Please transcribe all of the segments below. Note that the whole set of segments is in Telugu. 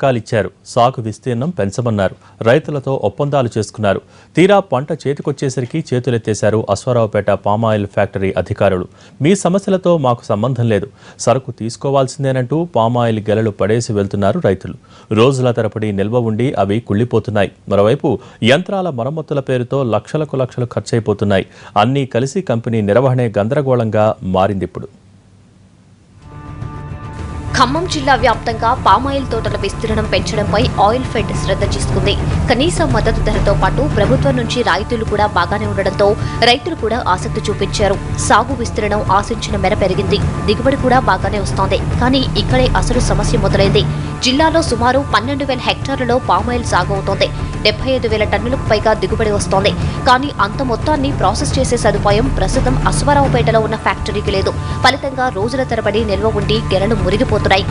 రకాలిచ్చారు సాగు విస్తీర్ణం పెంచమన్నారు రైతులతో ఒప్పందాలు చేసుకున్నారు తీరా పంట చేతికొచ్చేసరికి చేతులెత్తేశారు అశ్వారావుపేట పామాయిల్ ఫ్యాక్టరీ అధికారులు మీ సమస్యలతో మాకు సంబంధం లేదు సరుకు తీసుకోవాల్సిందేనంటూ పామాయిల్ గెలలు పడేసి వెళ్తున్నారు రైతులు రోజుల తరబడి నిల్వ ఉండి అవి కుళ్ళిపోతున్నాయి మరోవైపు యంత్రాల మరమ్మతుల పేరుతో లక్షలకు లక్షలు ఖర్చయిపోతున్నాయి అన్నీ కలిసి కంపెనీ నిర్వహణే గందరగోళంగా మారిందిప్పుడు ఖమ్మం జిల్లా వ్యాప్తంగా పామాయిల్ తోటల విస్తీర్ణం పెంచడంపై ఆయిల్ ఫెడ్ శ్రద్ధ తీసుకుంది కనీస మద్దతు ధరతో పాటు ప్రభుత్వం నుంచి రాయితీలు కూడా బాగానే ఉండడంతో రైతులు కూడా ఆసక్తి చూపించారు సాగు విస్తీర్ణం ఆశించిన మేర పెరిగింది దిగుబడి కూడా బాగానే వస్తోంది కానీ ఇక్కడే అసలు సమస్య మొదలైంది జిల్లాలో సుమారు పన్నెండు వేల హెక్టార్లలో పామాయిల్ సాగు అవుతోంది డెబ్బై ఐదు వేల టన్నులకు పైగా దిగుబడి వస్తోంది కానీ అంత మొత్తాన్ని ప్రాసెస్ చేసే సదుపాయం ప్రస్తుతం అశ్వారావుపేటలో ఉన్న ఫ్యాక్టరీకి లేదు ఫలితంగా రోజుల తరబడి నిల్వ ఉండి గెలలు మురిగిపోతున్నాయి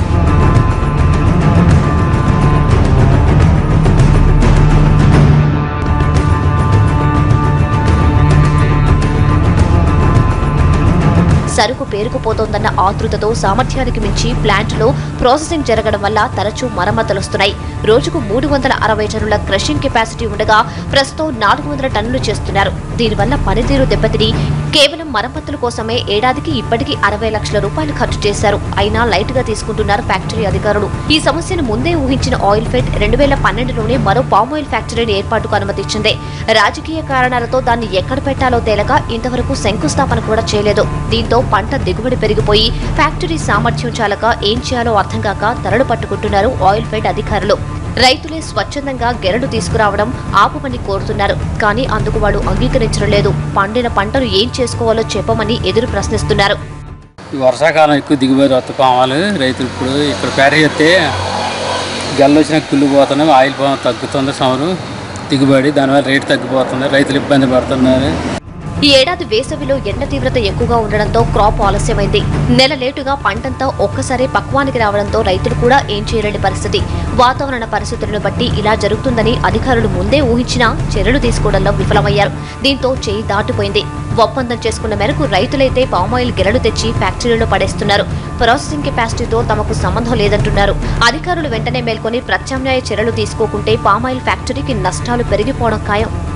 సరుకు పేరుకుపోతోందన్న ఆతృతతో సామర్థ్యానికి మించి ప్లాంట్లో ప్రాసెసింగ్ జరగడం వల్ల తరచూ మరమ్మతులొస్తున్నాయి రోజుకు మూడు వందల అరవై టన్నుల క్రషింగ్ కెపాసిటీ ఉండగా ప్రస్తుతం నాలుగు వందల టన్నులు చేస్తున్నారు దీనివల్ల పనితీరు దెబ్బతిని కేవలం మరమ్మతుల కోసమే ఏడాదికి ఇప్పటికీ అరవై లక్షల రూపాయలు ఖర్చు చేశారు అయినా లైట్ గా తీసుకుంటున్నారు ఫ్యాక్టరీ అధికారులు ఈ సమస్యను ముందే ఊహించిన ఆయిల్ ఫెడ్ రెండు వేల పన్నెండులోనే మరో పామాయిల్ ఫ్యాక్టరీని ఏర్పాటుకు అనుమతిచ్చింది రాజకీయ కారణాలతో దాన్ని ఎక్కడ పెట్టాలో తేలక ఇంతవరకు శంకుస్థాపన కూడా చేయలేదు దీంతో పంట దిగుబడి పెరిగిపోయి ఫ్యాక్టరీ సామర్థ్యం చాలక ఏం చేయాలో అర్థం కాక తరలు పట్టుకుంటున్నారు ఆయిల్ ఫెడ్ అధికారులు రైతులే స్వచ్ఛందంగా గెరడు తీసుకురావడం ఆపమని కోరుతున్నారు కానీ అందుకు వాడు అంగీకరించడం లేదు పండిన పంటను ఏం చేసుకోవాలో చెప్పమని ఎదురు ప్రశ్నిస్తున్నారు ఈ వర్షాకాలం ఎక్కువ దిగుబడి వస్తే పామాలు రైతులు ఇప్పుడు ఇక్కడ పేర చేస్తే గల్లు వచ్చిన కుళ్ళు పోతున్నాయి ఆయిల్ పాము తగ్గుతుంది సమరు దిగుబడి దానివల్ల రేటు తగ్గిపోతుంది రైతులు ఇబ్బంది పడుతున్నారు ఈ ఏడాది వేసవిలో ఎండ తీవ్రత ఎక్కువగా ఉండడంతో క్రాప్ ఆలస్యమైంది నెల లేటుగా పంటంతా ఒక్కసారి పక్వానికి రావడంతో రైతులు కూడా ఏం చేయలేని పరిస్థితి వాతావరణ పరిస్థితులను బట్టి ఇలా జరుగుతుందని అధికారులు ముందే ఊహించినా చర్యలు తీసుకోవడంలో విఫలమయ్యారు దీంతో చేయి దాటిపోయింది ఒప్పందం చేసుకున్న మేరకు రైతులైతే పామాయిల్ గెలలు తెచ్చి ఫ్యాక్టరీలో పడేస్తున్నారు ప్రాసెసింగ్ కెపాసిటీతో తమకు సంబంధం లేదంటున్నారు అధికారులు వెంటనే మేల్కొని ప్రత్యామ్నాయ చర్యలు తీసుకోకుంటే పామాయిల్ ఫ్యాక్టరీకి నష్టాలు పెరిగిపోవడం ఖాయం